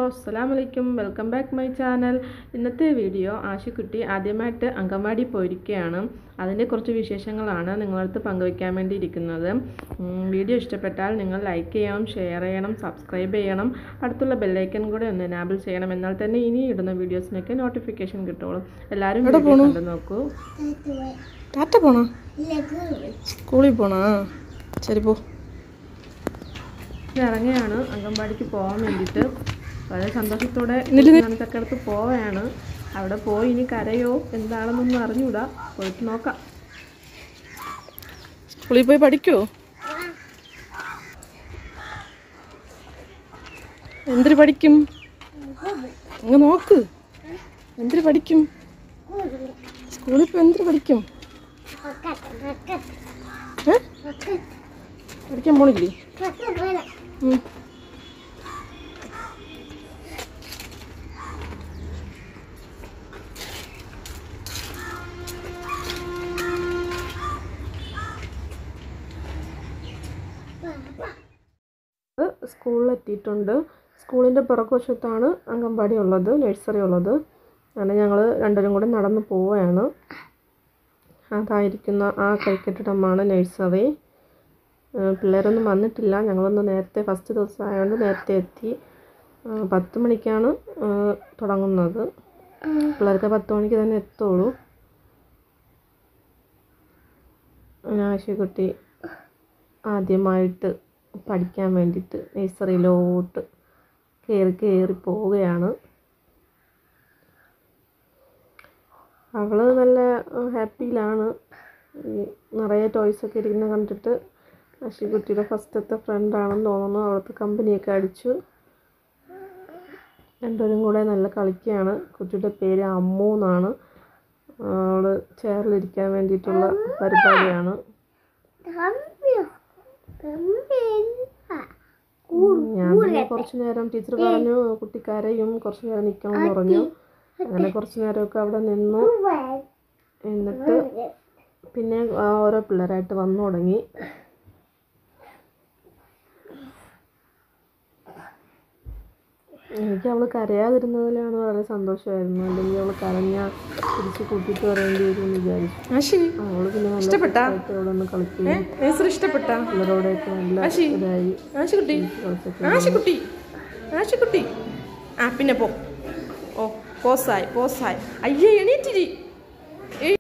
അസ്സാം വലൈക്കും welcome back my channel ഇന്നത്തെ വീഡിയോ ആശുക്കുട്ടി ആദ്യമായിട്ട് അങ്കൻവാടി പോയിരിക്കുകയാണ് അതിൻ്റെ കുറച്ച് വിശേഷങ്ങളാണ് നിങ്ങളടുത്ത് പങ്കുവയ്ക്കാൻ വേണ്ടി ഇരിക്കുന്നത് ഉം, വീഡിയോ ഇഷ്ടപ്പെട്ടാൽ നിങ്ങൾ ലൈക്ക് ചെയ്യണം ഷെയർ ചെയ്യണം സബ്സ്ക്രൈബ് ചെയ്യണം അടുത്തുള്ള ബെല്ലൈക്കൻ കൂടെ ഒന്ന് എനാബിൾ ചെയ്യണം എന്നാൽ തന്നെ ഇനി ഇടുന്ന വീഡിയോസിനൊക്കെ നോട്ടിഫിക്കേഷൻ കിട്ടുള്ളൂ എല്ലാവരും വീഡിയോ കണ്ടു നോക്കൂ ടാറ്റ പോണോ സ്കൂളിൽ പോണോ ശരി പോ ഇറങ്ങുകയാണ് അംഗൻവാടിക്ക് പോകാൻ വേണ്ടിയിട്ട് വളരെ സന്തോഷത്തോടെ ചക്ക അടുത്ത് പോവുകയാണ് അവിടെ പോയി ഇനി കരയോ എന്താണെന്നൊന്നും അറിഞ്ഞൂടാ പോയിട്ട് നോക്കാം സ്കൂളിൽ പോയി പഠിക്കുവോ എന്തിന് പഠിക്കും അങ്ങ് നോക്ക് എന്തിന് പഠിക്കും സ്കൂളിൽ പോയി എന്തിന് പഠിക്കും ഏ? പഠിക്കാൻ പോണില്ലേ ഉം. സ്കൂളിലെത്തിയിട്ടുണ്ട് സ്കൂളിൻ്റെ പുറകുവശത്താണ് അംഗൻവാടി ഉള്ളത് നഴ്സറി ഉള്ളത് അങ്ങനെ ഞങ്ങൾ രണ്ടുപേരും കൂടെ നടന്ന് പോവുകയാണ് അതായിരിക്കുന്ന ആ കൈക്കെട്ടിടമാണ് നഴ്സറി ഏഹ് പിള്ളേരൊന്നും വന്നിട്ടില്ല ഞങ്ങളൊന്ന് നേരത്തെ ഫസ്റ്റ് ദിവസം ആയതുകൊണ്ട് നേരത്തെ എത്തി ഏഹ് പത്ത് മണിക്കാണ് ഏഹ് തുടങ്ങുന്നത് പിള്ളേർക്ക് പത്ത് മണിക്ക് തന്നെ എത്തുള്ളൂ ആശുക്കുട്ടി ആദ്യമായിട്ട് പഠിക്കാൻ വേണ്ടിയിട്ട് നഴ്സറിയിലോട്ട് കയറി കയറി പോവുകയാണ് അവൾ നല്ല ഹാപ്പിയിലാണ് ഈ നിറയെ ടോയ്സൊക്കെ ഇരിക്കുന്നത് കണ്ടിട്ട് അശിക്കുട്ടിയുടെ ഫസ്റ്റത്തെ ഫ്രണ്ടാണെന്ന് തോന്നുന്നു അവിടുത്തെ കമ്പനിയൊക്കെ അടിച്ചു രണ്ടുപേരും കൂടെ നല്ല കളിക്കുകയാണ് കുട്ടിയുടെ പേര് അമ്മു എന്നാണ് അവൾ ചെയറിലിരിക്കാൻ വേണ്ടിയിട്ടുള്ള പരിപാടിയാണ് ഞാൻ പിന്നെ കുറച്ച് നേരം ടീച്ചർ പറഞ്ഞു കുട്ടി കരയും കുറച്ച് നേരം നിൽക്കണം എന്ന് പറഞ്ഞു അങ്ങനെ കുറച്ച് നേരമൊക്കെ അവിടെ നിന്നു എന്നിട്ട് പിന്നെ ആ ഓരോ പിള്ളേരായിട്ട് വന്നു തുടങ്ങി എനിക്ക് അവൾ കരയാതിരുന്നതിലാണ് വളരെ സന്തോഷമായിരുന്നു അല്ലെങ്കിൽ അവൾ കരഞ്ഞാൽ തിരിച്ച് കൂട്ടിയിട്ട് വരേണ്ടി വരും എന്ന് വിചാരിച്ചു ആശി അവൾ പിന്നെ നല്ല ഇഷ്ടപ്പെട്ടാ? രസമായിട്ട് അവിടെ ഒന്ന് കളിക്കുകയും നഴ്സറി ഇഷ്ടപ്പെട്ടാ പിള്ളേരോടെയൊക്കെ നല്ല ആശി ഇതായി ആശിക്കുട്ടി കളിച്ചൊക്കെ ആശിക്കുട്ടി ആശിക്കുട്ടി ആ പിന്നെ പോ ഓ പോസായി പോസായി അയ്യേ എണീറ്റിരി ഏയ്